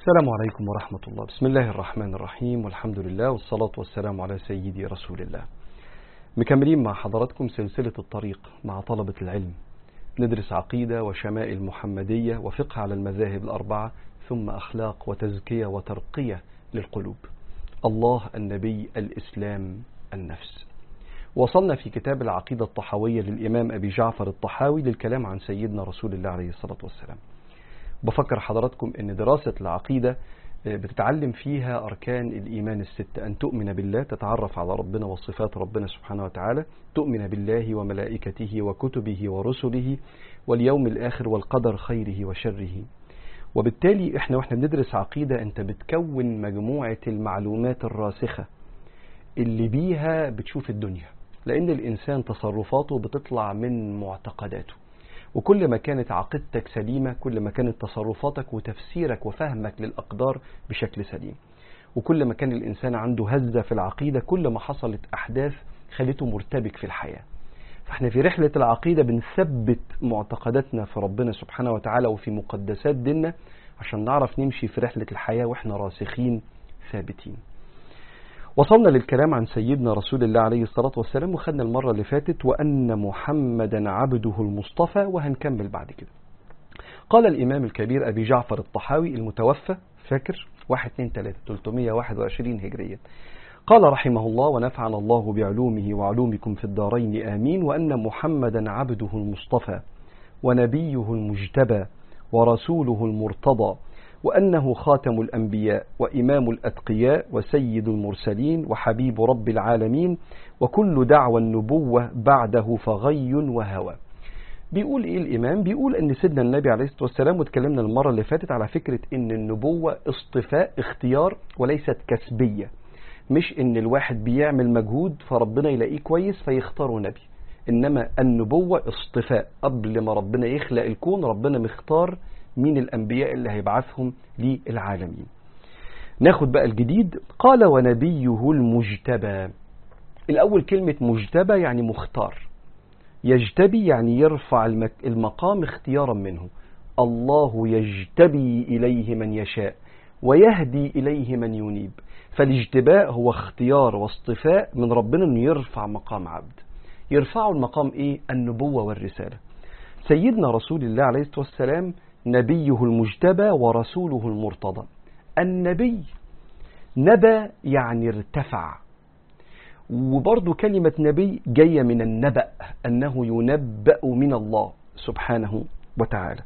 السلام عليكم ورحمة الله بسم الله الرحمن الرحيم والحمد لله والصلاة والسلام على سيدي رسول الله مكملين مع حضراتكم سلسلة الطريق مع طلبة العلم ندرس عقيدة وشمائل محمدية وفقه على المذاهب الأربعة ثم أخلاق وتزكية وترقية للقلوب الله النبي الإسلام النفس وصلنا في كتاب العقيدة الطحاوية للإمام أبي جعفر الطحاوي للكلام عن سيدنا رسول الله عليه الصلاة والسلام بفكر حضراتكم ان دراسة العقيدة بتتعلم فيها أركان الإيمان الستة أن تؤمن بالله تتعرف على ربنا وصفات ربنا سبحانه وتعالى تؤمن بالله وملائكته وكتبه ورسله واليوم الآخر والقدر خيره وشره وبالتالي احنا واحنا بندرس عقيدة انت بتكون مجموعة المعلومات الراسخة اللي بيها بتشوف الدنيا لأن الإنسان تصرفاته بتطلع من معتقداته وكل ما كانت عقيدتك سليمة كل ما كانت تصرفاتك وتفسيرك وفهمك للأقدار بشكل سليم وكل ما كان الإنسان عنده هزة في العقيدة كل ما حصلت أحداث خلته مرتبك في الحياة فاحنا في رحلة العقيدة بنثبت معتقداتنا في ربنا سبحانه وتعالى وفي مقدسات ديننا عشان نعرف نمشي في رحلة الحياة واحنا راسخين ثابتين وصلنا للكلام عن سيدنا رسول الله عليه الصلاة والسلام وخدنا المرة اللي فاتت وأن محمدا عبده المصطفى وهنكمل بعد كده قال الإمام الكبير أبي جعفر الطحاوي المتوفى فاكر 1 2 3 321 هجريا قال رحمه الله ونفعنا الله بعلومه وعلومكم في الدارين آمين وأن محمدا عبده المصطفى ونبيه المجتبى ورسوله المرتضى وأنه خاتم الأنبياء وإمام الأتقياء وسيد المرسلين وحبيب رب العالمين وكل دعوى النبوة بعده فغي وهوى بيقول إيه الإمام بيقول أن سيدنا النبي عليه الصلاة والسلام واتكلمنا المرة اللي فاتت على فكرة أن النبوة اصطفاء اختيار وليست كسبية مش أن الواحد بيعمل مجهود فربنا يلاقيه كويس فيختاره نبي إنما النبوة اصطفاء قبل ما ربنا يخلق الكون ربنا مختار مين الأنبياء اللي هيبعثهم للعالمين ناخد بقى الجديد قال ونبيه المجتبى الأول كلمة مجتبى يعني مختار يجتبي يعني يرفع المقام اختيارا منه الله يجتبي إليه من يشاء ويهدي إليه من ينيب فالاجتباء هو اختيار واصطفاء من ربنا أنه يرفع مقام عبد يرفعه المقام إيه النبوة والرسالة سيدنا رسول الله عليه الصلاة والسلام نبيه المجتبى ورسوله المرتضى النبي نبى يعني ارتفع وبرضو كلمة نبي جاية من النبأ أنه ينبأ من الله سبحانه وتعالى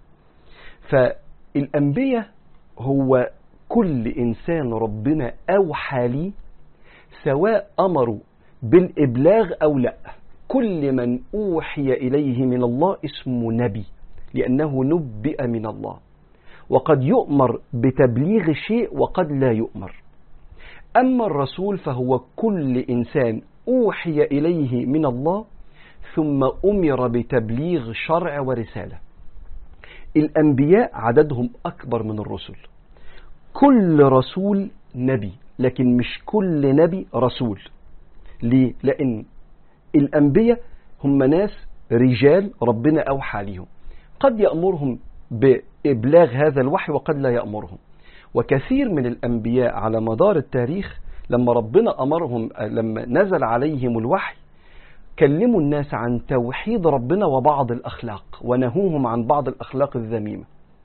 فالأنبياء هو كل إنسان ربنا أوحى لي سواء أمروا بالإبلاغ أو لا كل من أوحي إليه من الله اسمه نبي لأنه نبئ من الله وقد يؤمر بتبليغ شيء وقد لا يؤمر أما الرسول فهو كل إنسان أوحي إليه من الله ثم أمر بتبليغ شرع ورسالة الأنبياء عددهم أكبر من الرسل كل رسول نبي لكن مش كل نبي رسول ليه؟ لأن الأنبياء هم ناس رجال ربنا أوحى ليهم قد يأمرهم بإبلاغ هذا الوحي وقد لا يأمرهم وكثير من الأنبياء على مدار التاريخ لما ربنا أمرهم لما نزل عليهم الوحي كلموا الناس عن توحيد ربنا وبعض الأخلاق ونهوهم عن بعض الأخلاق الذميمة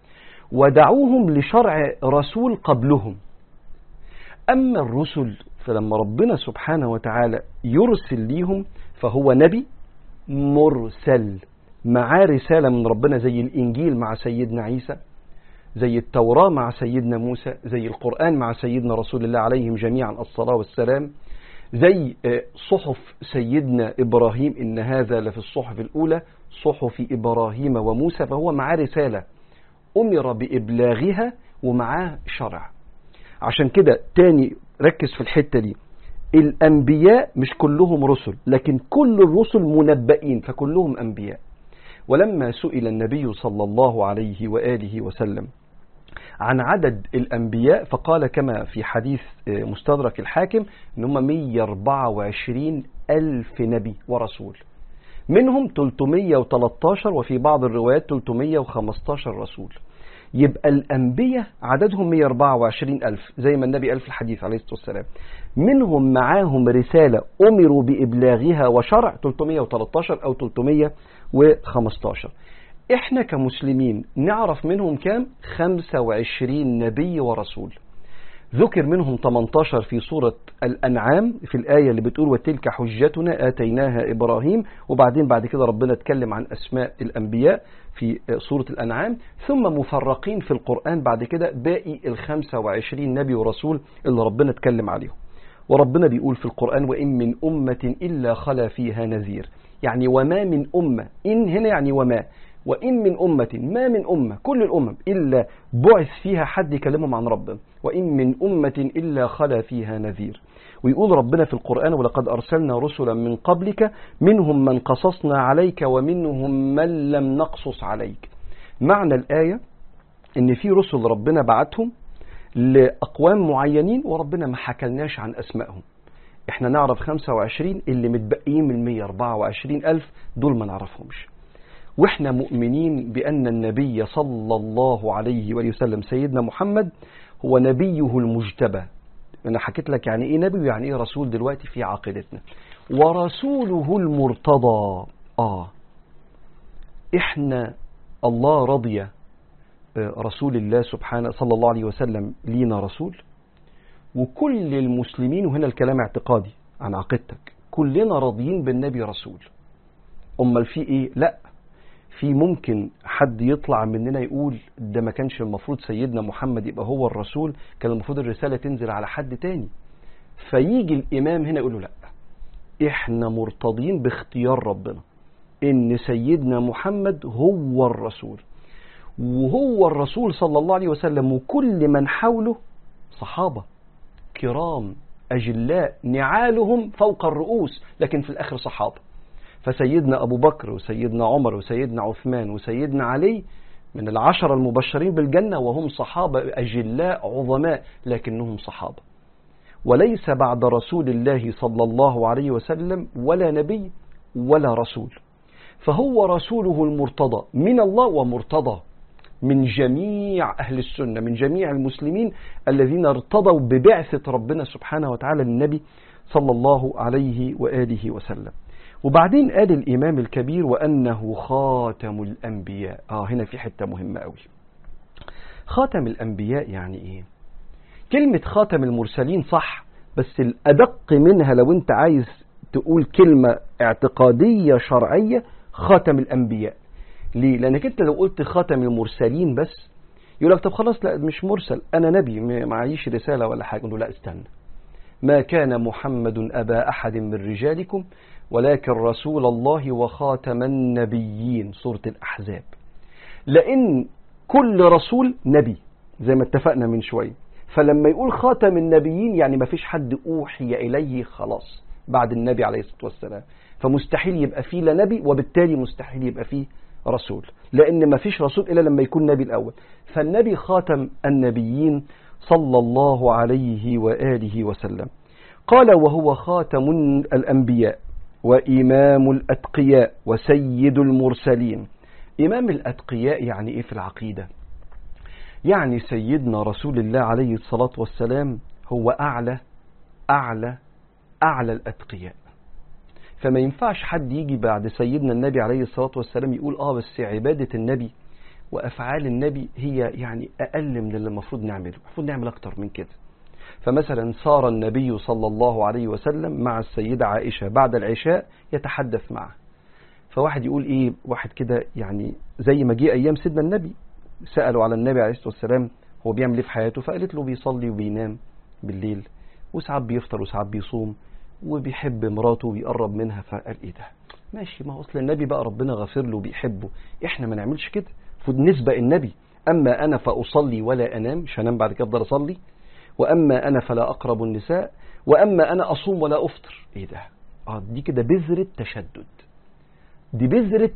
ودعوهم لشرع رسول قبلهم أما الرسل فلما ربنا سبحانه وتعالى يرسل ليهم فهو نبي مرسل معاه رسالة من ربنا زي الإنجيل مع سيدنا عيسى زي التوراة مع سيدنا موسى زي القرآن مع سيدنا رسول الله عليهم جميعا الصلاة والسلام زي صحف سيدنا إبراهيم إن هذا لفي الصحف الأولى صحف إبراهيم وموسى فهو معاه رسالة أمر بإبلاغها ومعاه شرع عشان كده تاني ركز في الحتة دي الأنبياء مش كلهم رسل لكن كل الرسل منبئين فكلهم أنبياء ولما سئل النبي صلى الله عليه وآله وسلم عن عدد الأنبياء فقال كما في حديث مستدرك الحاكم ان هم 124 ألف نبي ورسول منهم 313 وفي بعض الروايات 315 رسول يبقى الأنبياء عددهم 124 ألف زي ما النبي قال في الحديث عليه الصلاة والسلام منهم معاهم رسالة أمروا بإبلاغها وشرع 313 أو 315 احنا كمسلمين نعرف منهم كام 25 نبي ورسول ذكر منهم 18 في سورة الأنعام في الآية اللي بتقول وتلك حجتنا آتيناها إبراهيم وبعدين بعد كده ربنا اتكلم عن أسماء الأنبياء في سورة الأنعام ثم مفرقين في القرآن بعد كده باقي ال 25 نبي ورسول اللي ربنا اتكلم عليهم وربنا بيقول في القرآن وإن من أمة إلا خلا فيها نذير يعني وما من أمة إن هنا يعني وما وإن من أمة ما من أمة كل الأمم إلا بعث فيها حد يكلمهم عن ربنا وإن من أمة إلا خلا فيها نذير ويقول ربنا في القرآن ولقد أرسلنا رسلا من قبلك منهم من قصصنا عليك ومنهم من لم نقصص عليك معنى الآية إن في رسل ربنا بعتهم لأقوام معينين وربنا ما حكلناش عن أسمائهم احنا نعرف 25 اللي متبقيين من 124 ألف دول ما نعرفهمش واحنا مؤمنين بأن النبي صلى الله عليه وآله وسلم سيدنا محمد هو نبيه المجتبى أنا حكيت لك يعني إيه نبي ويعني إيه رسول دلوقتي في عقيدتنا ورسوله المرتضى آه إحنا الله رضي رسول الله سبحانه صلى الله عليه وسلم لينا رسول وكل المسلمين وهنا الكلام اعتقادي عن عقيدتك كلنا راضيين بالنبي رسول امال في ايه لا في ممكن حد يطلع مننا يقول ده ما كانش المفروض سيدنا محمد يبقى هو الرسول كان المفروض الرسالة تنزل على حد تاني فيجي الإمام هنا يقول له لا احنا مرتضين باختيار ربنا ان سيدنا محمد هو الرسول وهو الرسول صلى الله عليه وسلم وكل من حوله صحابة كرام أجلاء نعالهم فوق الرؤوس لكن في الآخر صحابة فسيدنا أبو بكر وسيدنا عمر وسيدنا عثمان وسيدنا علي من العشرة المبشرين بالجنة وهم صحابة أجلاء عظماء لكنهم صحابة وليس بعد رسول الله صلى الله عليه وسلم ولا نبي ولا رسول فهو رسوله المرتضى من الله ومرتضى من جميع أهل السنة من جميع المسلمين الذين ارتضوا ببعثة ربنا سبحانه وتعالى للنبي صلى الله عليه وآله وسلم وبعدين قال الإمام الكبير وأنه خاتم الأنبياء آه هنا في حتة مهمة قوي خاتم الأنبياء يعني إيه كلمة خاتم المرسلين صح بس الأدق منها لو أنت عايز تقول كلمة اعتقادية شرعية خاتم الأنبياء ليه؟ لأنك أنت لو قلت خاتم المرسلين بس يقول لك طب خلاص لا مش مرسل أنا نبي معيش رسالة ولا حاجة نقول لا استنى ما كان محمد أبا أحد من رجالكم ولكن رسول الله وخاتم النبيين سورة الأحزاب لأن كل رسول نبي زي ما اتفقنا من شوية فلما يقول خاتم النبيين يعني ما فيش حد أوحي إليه خلاص بعد النبي عليه الصلاة والسلام فمستحيل يبقى فيه لا نبي وبالتالي مستحيل يبقى فيه رسول لأن ما فيش رسول إلا لما يكون نبي الأول فالنبي خاتم النبيين صلى الله عليه وآله وسلم قال وهو خاتم الأنبياء وإمام الأتقياء وسيد المرسلين إمام الأتقياء يعني إيه في العقيدة يعني سيدنا رسول الله عليه الصلاة والسلام هو أعلى أعلى أعلى الأتقياء فما ينفعش حد يجي بعد سيدنا النبي عليه الصلاة والسلام يقول آه بس عبادة النبي وأفعال النبي هي يعني أقل من اللي المفروض نعمله المفروض نعمل أكتر من كده فمثلا صار النبي صلى الله عليه وسلم مع السيدة عائشة بعد العشاء يتحدث معه فواحد يقول ايه واحد كده يعني زي ما جه ايام سيدنا النبي سألوا على النبي عليه الصلاة والسلام هو بيعمل ايه في حياته فقالت له بيصلي وبينام بالليل وساعات بيفطر وساعات بيصوم وبيحب مراته وبيقرب منها فقال ايه ده ماشي ما هو اصل النبي بقى ربنا غافر له وبيحبه احنا ما نعملش كده المفروض نسبق النبي اما انا فاصلي ولا انام مش هنام بعد كده افضل اصلي واما انا فلا اقرب النساء واما انا اصوم ولا افطر ايه ده اه دي كده بذرة تشدد دي بذرة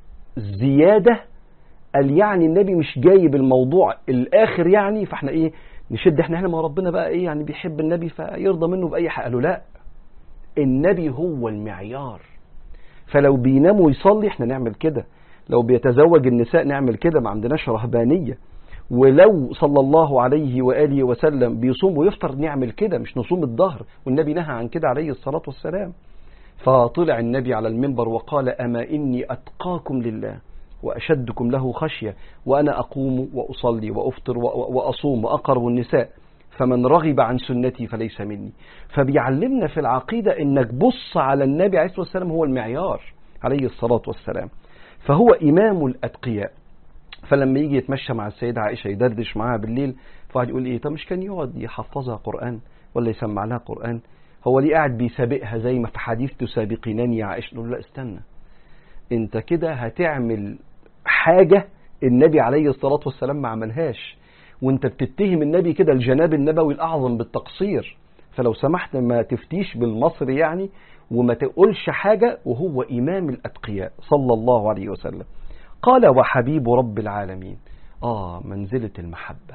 زيادة قال يعني النبي مش جايب الموضوع الاخر يعني فاحنا ايه نشد احنا هنا ما ربنا بقى ايه يعني بيحب النبي فيرضى منه باي حق قالوا لا النبي هو المعيار فلو بينام ويصلي احنا نعمل كده لو بيتزوج النساء نعمل كده ما عندناش رهبانية ولو صلى الله عليه وآله وسلم بيصوم ويفطر نعمل كده مش نصوم الظهر والنبي نهى عن كده عليه الصلاة والسلام فطلع النبي على المنبر وقال أما إني أتقاكم لله وأشدكم له خشية وأنا أقوم وأصلي وأفطر وأصوم وأقرب النساء فمن رغب عن سنتي فليس مني فبيعلمنا في العقيدة إنك بص على النبي عليه الصلاة والسلام هو المعيار عليه الصلاة والسلام فهو إمام الأتقياء فلما يجي يتمشى مع السيدة عائشة يدردش معاها بالليل فواحد يقول إيه طب مش كان يقعد يحفظها قرآن ولا يسمع لها قرآن هو ليه قاعد بيسابقها زي ما في حديث تسابقينني يا عائشة نقول لا استنى انت كده هتعمل حاجة النبي عليه الصلاة والسلام ما عملهاش وانت بتتهم النبي كده الجناب النبوي الأعظم بالتقصير فلو سمحت ما تفتيش بالمصري يعني وما تقولش حاجة وهو إمام الأتقياء صلى الله عليه وسلم قال وحبيب رب العالمين آه منزلة المحبة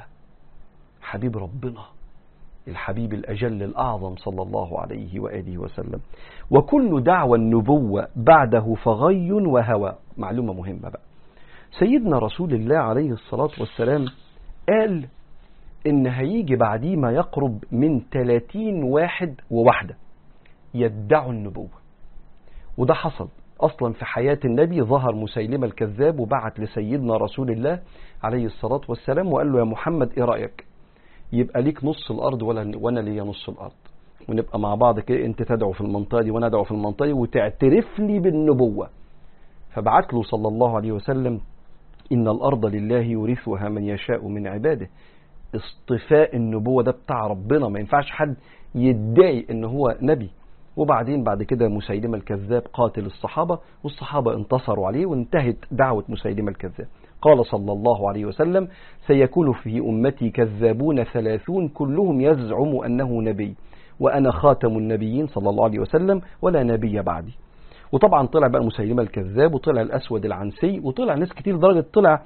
حبيب ربنا الحبيب الأجل الأعظم صلى الله عليه وآله وسلم وكل دعوى النبوة بعده فغي وهوى معلومة مهمة بقى سيدنا رسول الله عليه الصلاة والسلام قال إن هيجي بعديه ما يقرب من 30 واحد وواحدة يدعوا النبوة وده حصل أصلا في حياة النبي ظهر مسيلمة الكذاب وبعت لسيدنا رسول الله عليه الصلاة والسلام وقال له يا محمد إيه رأيك يبقى ليك نص الأرض ولا وأنا ليا نص الأرض ونبقى مع بعض كده أنت تدعو في المنطقة دي وأنا أدعو في المنطقة دي وتعترف لي بالنبوة فبعت له صلى الله عليه وسلم إن الأرض لله يورثها من يشاء من عباده اصطفاء النبوة ده بتاع ربنا ما ينفعش حد يدعي ان هو نبي وبعدين بعد كده مسيلمة الكذاب قاتل الصحابة والصحابة انتصروا عليه وانتهت دعوة مسيلمة الكذاب قال صلى الله عليه وسلم سيكون في أمتي كذابون ثلاثون كلهم يزعم أنه نبي وأنا خاتم النبيين صلى الله عليه وسلم ولا نبي بعدي وطبعا طلع بقى مسيلمة الكذاب وطلع الأسود العنسي وطلع ناس كتير لدرجة طلع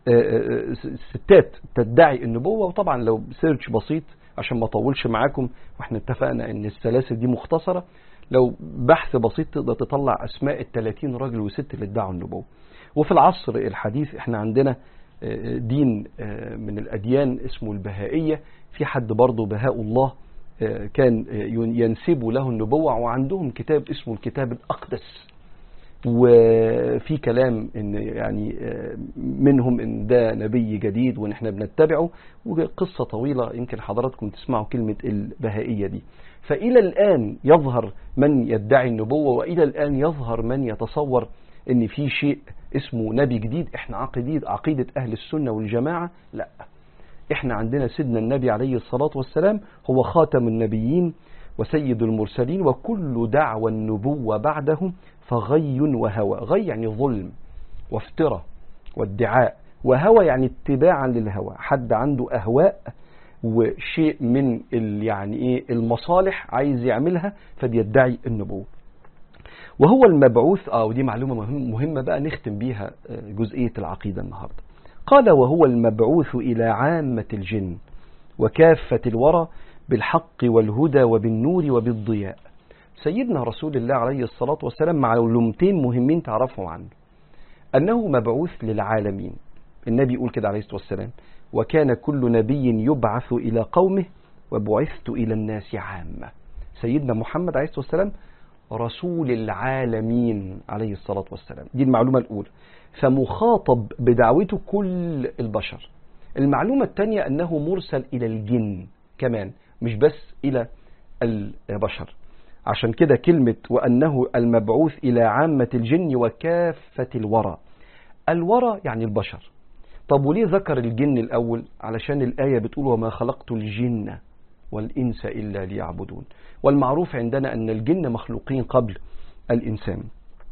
ستات تدعي النبوة وطبعا لو سيرش بسيط عشان ما اطولش معاكم واحنا اتفقنا ان السلاسل دي مختصرة لو بحث بسيط تقدر تطلع اسماء ال 30 راجل وست اللي ادعوا النبوة وفي العصر الحديث احنا عندنا دين من الاديان اسمه البهائية في حد برضه بهاء الله كان ينسب له النبوة وعندهم كتاب اسمه الكتاب الأقدس وفي كلام ان يعني منهم ان ده نبي جديد وان احنا بنتبعه وقصة طويلة يمكن حضراتكم تسمعوا كلمة البهائية دي فإلى الآن يظهر من يدعي النبوة وإلى الآن يظهر من يتصور ان في شيء اسمه نبي جديد احنا عقيدة, عقيدة أهل السنة والجماعة لا احنا عندنا سيدنا النبي عليه الصلاة والسلام هو خاتم النبيين وسيد المرسلين وكل دعوى النبوة بعده فغي وهوى غي يعني ظلم وافتراء وادعاء وهوى يعني اتباعا للهوى حد عنده أهواء وشيء من يعني ايه المصالح عايز يعملها فبيدعي النبوة وهو المبعوث اه ودي معلومة مهم مهمة بقى نختم بيها جزئية العقيدة النهاردة قال وهو المبعوث إلى عامة الجن وكافة الورى بالحق والهدى وبالنور وبالضياء سيدنا رسول الله عليه الصلاة والسلام معلومتين مهمين تعرفهم عنه أنه مبعوث للعالمين النبي يقول كده عليه الصلاة والسلام وكان كل نبي يبعث إلى قومه وبعثت إلى الناس عامة سيدنا محمد عليه الصلاة والسلام رسول العالمين عليه الصلاة والسلام دي المعلومة الأولى فمخاطب بدعوته كل البشر المعلومة الثانية أنه مرسل إلى الجن كمان مش بس إلى البشر عشان كده كلمة وأنه المبعوث إلى عامة الجن وكافة الورى الورى يعني البشر طب وليه ذكر الجن الأول علشان الآية بتقول وما خلقت الجن والإنس إلا ليعبدون والمعروف عندنا أن الجن مخلوقين قبل الإنسان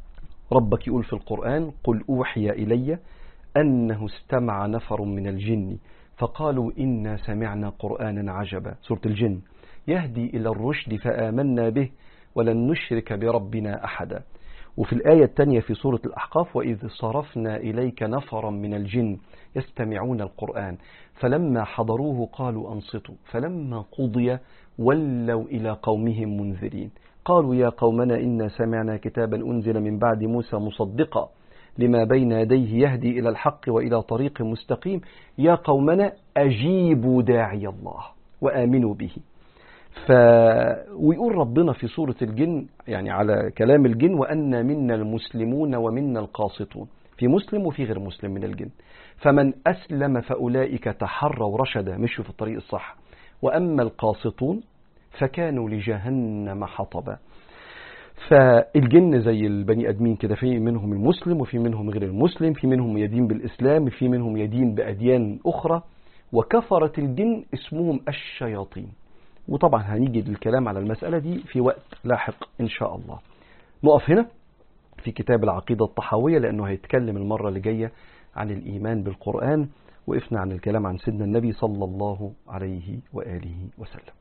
ربك يقول في القرآن قل أوحي إلي أنه استمع نفر من الجن فقالوا إنا سمعنا قرآنا عجبا سورة الجن يهدي إلى الرشد فآمنا به ولن نشرك بربنا أحدا وفي الآية الثانية في سورة الأحقاف وإذ صرفنا إليك نفرا من الجن يستمعون القرآن فلما حضروه قالوا أنصتوا فلما قضي ولوا إلى قومهم منذرين قالوا يا قومنا إنا سمعنا كتابا أنزل من بعد موسى مصدقا لما بين يديه يهدي إلى الحق وإلى طريق مستقيم يا قومنا أجيبوا داعي الله وآمنوا به ف... ويقول ربنا في سورة الجن يعني على كلام الجن وأن منا المسلمون ومنا القاسطون في مسلم وفي غير مسلم من الجن فمن أسلم فأولئك تحروا رشدا مشوا في الطريق الصح وأما القاسطون فكانوا لجهنم حطبا فالجن زي البني ادمين كده في منهم المسلم وفي منهم غير المسلم في منهم يدين بالاسلام في منهم يدين باديان اخرى وكفرة الجن اسمهم الشياطين وطبعا هنيجي للكلام على المسألة دي في وقت لاحق إن شاء الله نقف هنا في كتاب العقيدة الطحاوية لأنه هيتكلم المرة اللي جاية عن الإيمان بالقرآن وقفنا عن الكلام عن سيدنا النبي صلى الله عليه وآله وسلم